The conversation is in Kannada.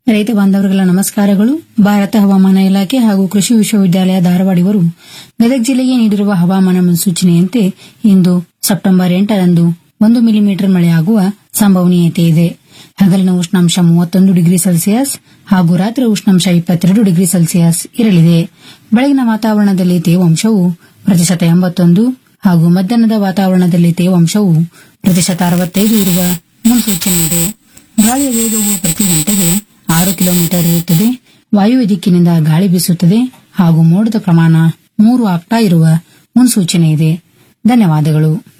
ರೈತ ಬಾಂಧವರಿಗೆಲ್ಲ ನಮಸ್ಕಾರಗಳು ಭಾರತ ಹವಾಮಾನ ಇಲಾಖೆ ಹಾಗೂ ಕೃಷಿ ವಿಶ್ವವಿದ್ಯಾಲಯ ಧಾರವಾಡ ಇವರು ಗದಗ ಜಿಲ್ಲೆಗೆ ನೀಡಿರುವ ಹವಾಮಾನ ಮುನ್ಸೂಚನೆಯಂತೆ ಇಂದು ಸೆಪ್ಟೆಂಬರ್ ಎಂಟರಂದು ಒಂದು ಮಿಲಿಮೀಟರ್ ಮಳೆಯಾಗುವ ಸಂಭವನೀಯತೆ ಇದೆ ಹಗಲಿನ ಉಷ್ಣಾಂಶ ಮೂವತ್ತೊಂದು ಡಿಗ್ರಿ ಸೆಲ್ಸಿಯಸ್ ಹಾಗೂ ರಾತ್ರಿ ಉಷ್ಣಾಂಶ ಇಪ್ಪತ್ತೆರಡು ಡಿಗ್ರಿ ಸೆಲ್ಸಿಯಸ್ ಇರಲಿದೆ ಬೆಳಗಿನ ವಾತಾವರಣದಲ್ಲಿ ತೇವಾಂಶವು ಪ್ರತಿಶತ ಎಂಬತ್ತೊಂದು ಹಾಗೂ ಮಧ್ಯಾಹ್ನದ ವಾತಾವರಣದಲ್ಲಿ ತೇವಾಂಶವು ಪ್ರತಿಶತ ಅರವತ್ತೈದು ಇರುವ ಮುನ್ಸೂಚನೆ ಇದೆ ಗಾಳಿಯ ವೇಗವು ಪ್ರತಿ ಗಂಟೆಗೆ ಆರು ಕಿಲೋಮೀಟರ್ ಇರುತ್ತದೆ ವಾಯುವ್ಯ ದಿಕ್ಕಿನಿಂದ ಗಾಳಿ ಬೀಸುತ್ತದೆ ಹಾಗೂ ಮೋಡದ ಪ್ರಮಾಣ ಮೂರು ಆಗ್ತಾ ಇರುವ ಮುನ್ಸೂಚನೆ ಇದೆ ಧನ್ಯವಾದಗಳು